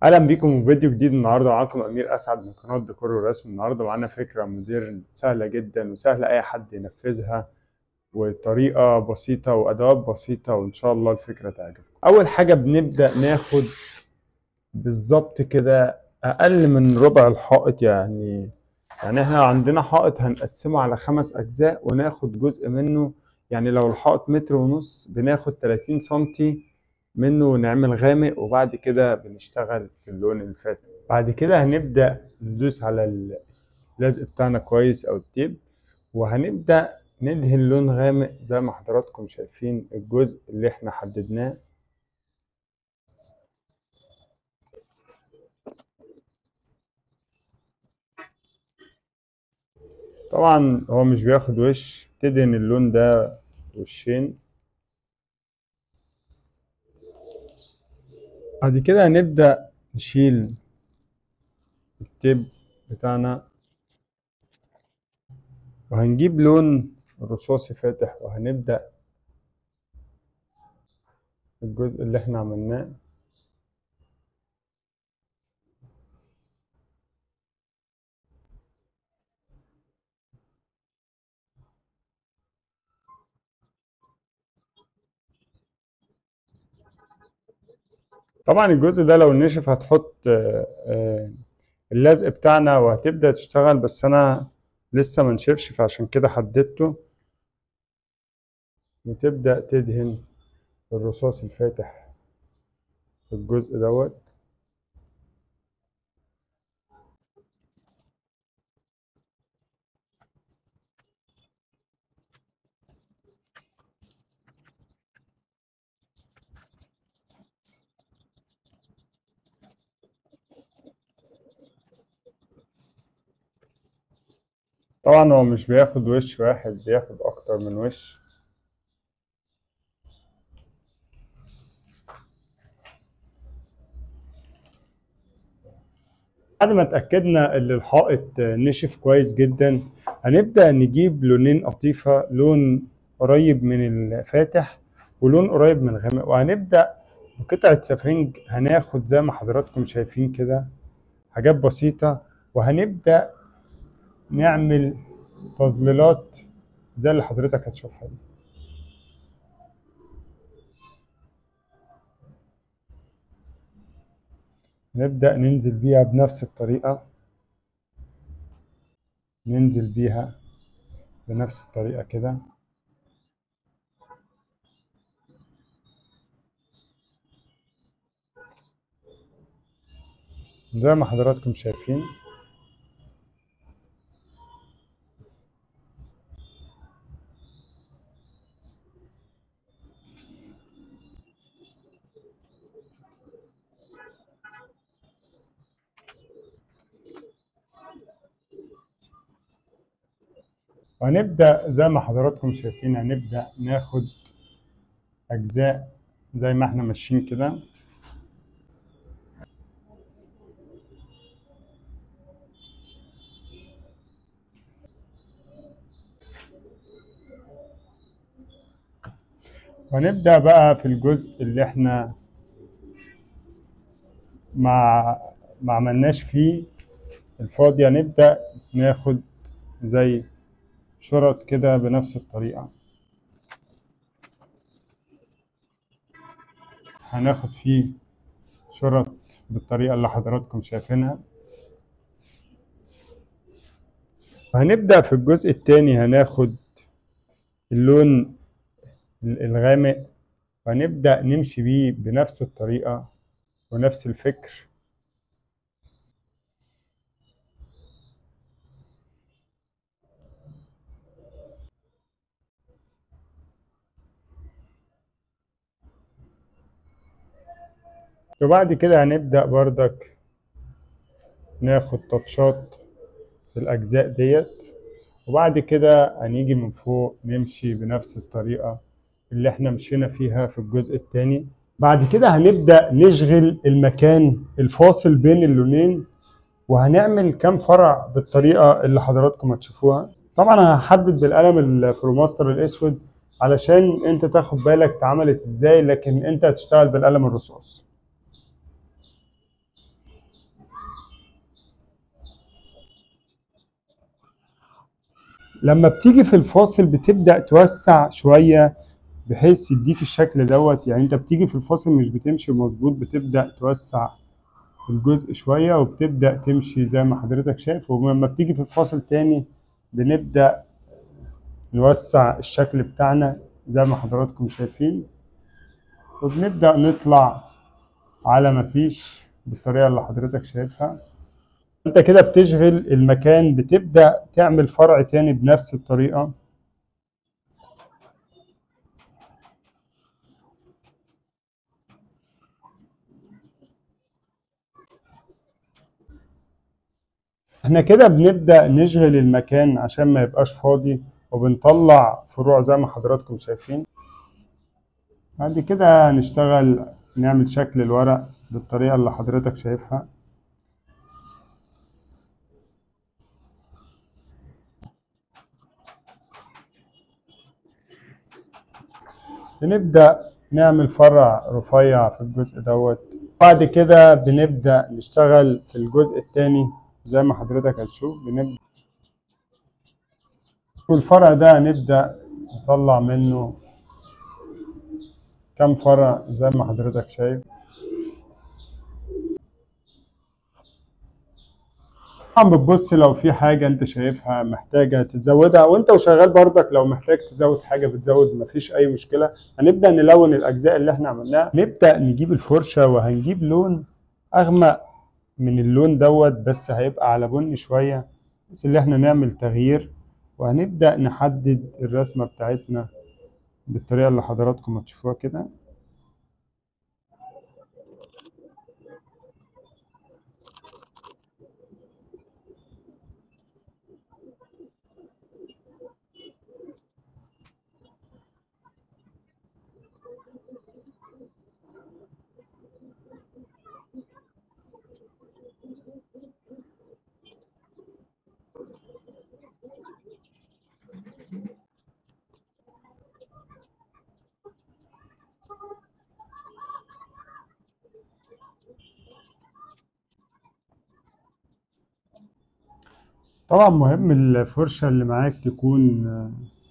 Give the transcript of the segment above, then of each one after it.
اهلا بيكم في فيديو جديد النهارده معاكم امير اسعد من قناه ديكور ورسم النهارده معانا فكره مودرن سهله جدا وسهله اي حد ينفذها وطريقه بسيطه وادوات بسيطه وان شاء الله الفكره تعجبكم اول حاجه بنبدا ناخد بالظبط كده اقل من ربع الحائط يعني يعني احنا عندنا حائط هنقسمه على خمس اجزاء وناخد جزء منه يعني لو الحائط متر ونص بناخد 30 سنتي منه نعمل غامق وبعد كده بنشتغل في اللون الفاتح بعد كده هنبدأ ندوس على اللزق بتاعنا كويس او التيب وهنبدأ ندهن لون غامق زي ما حضراتكم شايفين الجزء اللي احنا حددناه طبعا هو مش بياخد وش تدهن اللون ده وشين بعد كده هنبدأ نشيل التيب بتاعنا وهنجيب لون رصاصي فاتح وهنبدأ الجزء اللي احنا عملناه طبعا الجزء ده لو نشف هتحط اللزق بتاعنا وهتبدأ تشتغل بس انا لسه ما نشفش فعشان كده حددته وتبدأ تدهن الرصاص الفاتح في الجزء دوت طبعا هو مش بياخد وش واحد بياخد اكتر من وش بعد ما اتأكدنا ان الحائط نشف كويس جدا هنبدأ نجيب لونين قطيفة لون قريب من الفاتح ولون قريب من الغامق وهنبدأ بقطعة سفنج هناخد زي ما حضراتكم شايفين كده حاجات بسيطة وهنبدأ نعمل تظليلات زي اللي حضرتك هتشوفها دي نبدأ ننزل بيها بنفس الطريقة ننزل بيها بنفس الطريقة كده زي ما حضراتكم شايفين وهنبدأ زي ما حضراتكم شايفين هنبدأ ناخد أجزاء زي ما احنا ماشيين كده وهنبدأ بقى في الجزء اللي احنا ما ما عملناش فيه الفاضي هنبدأ ناخد زي شرط كده بنفس الطريقة هناخد فيه شرط بالطريقة اللي حضراتكم شايفينها وهنبدأ في الجزء التاني هناخد اللون الغامق وهنبدأ نمشي بيه بنفس الطريقة ونفس الفكر وبعد كده هنبدأ بردك ناخد تاتشات في الأجزاء ديت وبعد كده هنيجي من فوق نمشي بنفس الطريقة اللي احنا مشينا فيها في الجزء التاني بعد كده هنبدأ نشغل المكان الفاصل بين اللونين وهنعمل كام فرع بالطريقة اللي حضراتكم هتشوفوها طبعا انا هحدد بالقلم الفلوماستر الاسود علشان انت تاخد بالك اتعملت ازاي لكن انت هتشتغل بالقلم الرصاص لما بتيجي في الفاصل بتبدأ توسع شوية بحيث يديك الشكل دوت يعني انت بتيجي في الفاصل مش بتمشي مظبوط بتبدأ توسع الجزء شوية وبتبدأ تمشي زي ما حضرتك شايف ولما بتيجي في الفاصل تاني بنبدأ نوسع الشكل بتاعنا زي ما حضراتكم شايفين وبنبدأ نطلع على ما فيش بالطريقة اللي حضرتك شايفها انت كده بتشغل المكان بتبدأ تعمل فرع تاني بنفس الطريقة احنا كده بنبدأ نشغل المكان عشان ما يبقاش فاضي وبنطلع فروع زي ما حضراتكم شايفين بعد كده هنشتغل نعمل شكل الورق بالطريقة اللي حضرتك شايفها بنبدأ نعمل فرع رفيع في الجزء دوت بعد كده بنبدأ نشتغل في الجزء التاني زي ما حضرتك هتشوف بنبدأ والفرع ده هنبدأ نطلع منه كم فرع زي ما حضرتك شايف طبعا بتبص لو في حاجة انت شايفها محتاجة تزودها وانت وشغال برضك لو محتاج تزود حاجة بتزود مفيش اي مشكلة هنبدأ نلون الاجزاء اللي احنا عملناها نبدأ نجيب الفرشة وهنجيب لون اغمق من اللون دوت بس هيبقى على بني شوية بس اللي احنا نعمل تغيير وهنبدأ نحدد الرسمة بتاعتنا بالطريقة اللي حضراتكم هتشوفوها كده طبعا مهم الفرشة اللي معاك تكون آه،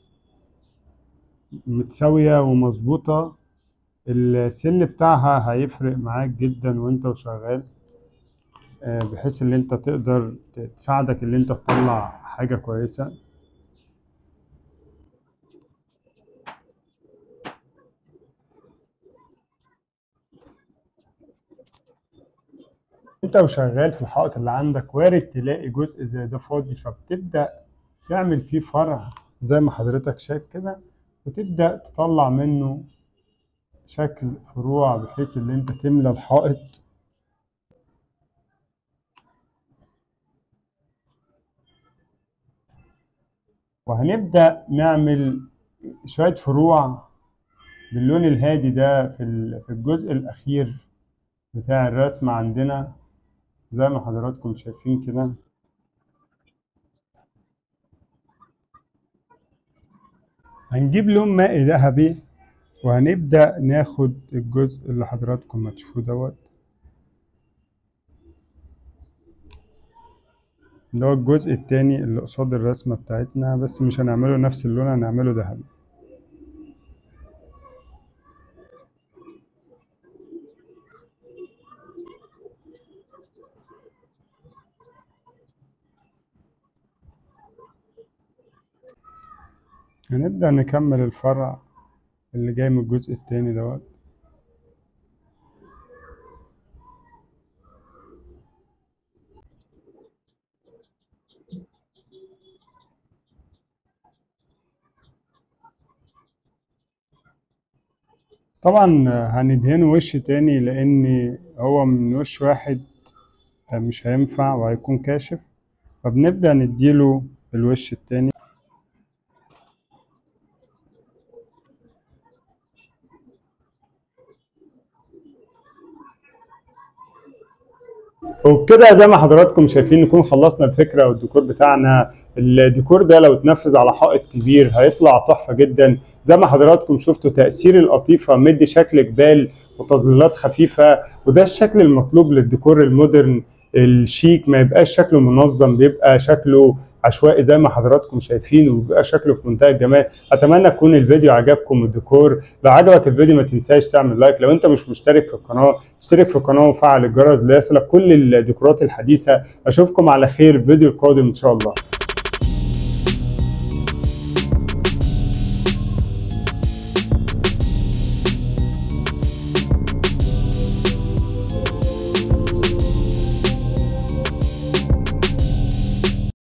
متساوية ومظبوطة السن بتاعها هيفرق معاك جدا وانت وشغال آه، بحيث ان انت تقدر تساعدك ان انت تطلع حاجة كويسة انت وشغال في الحائط اللي عندك وارد تلاقي جزء زي ده فاضي فبتبدأ تعمل فيه فرع زي ما حضرتك شايف كده وتبدأ تطلع منه شكل فروع بحيث ان انت تملى الحائط وهنبدأ نعمل شوية فروع باللون الهادي ده في ال- في الجزء الأخير بتاع الرسم عندنا زي ما حضراتكم شايفين كده هنجيب لون مائي ذهبي وهنبدأ ناخد الجزء اللي حضراتكم هتشوفوه دوت اللي هو الجزء التاني اللي قصاد الرسمة بتاعتنا بس مش هنعمله نفس اللون هنعمله ذهبي هنبدأ نكمل الفرع اللي جاي من الجزء التاني دوت طبعا هندهنه وش تاني لان هو من وش واحد مش هينفع وهيكون كاشف فبنبدأ نديله الوش التاني وبكده زي ما حضراتكم شايفين نكون خلصنا الفكرة والديكور بتاعنا الديكور ده لو اتنفذ على حائط كبير هيطلع تحفة جدا زي ما حضراتكم شفتوا تأثير القطيفة مدي شكل جبال وتظليلات خفيفة وده الشكل المطلوب للديكور المودرن الشيك ما يبقاش شكله منظم بيبقى شكله عشوائي زي ما حضراتكم شايفين وبيبقى شكله في منتهى الجمال اتمنى يكون الفيديو عجبكم الديكور لو عجبك الفيديو ما تنساش تعمل لايك لو انت مش مشترك في القناه اشترك في القناه وفعل الجرس ليصلك كل الديكورات الحديثه اشوفكم على خير الفيديو القادم ان شاء الله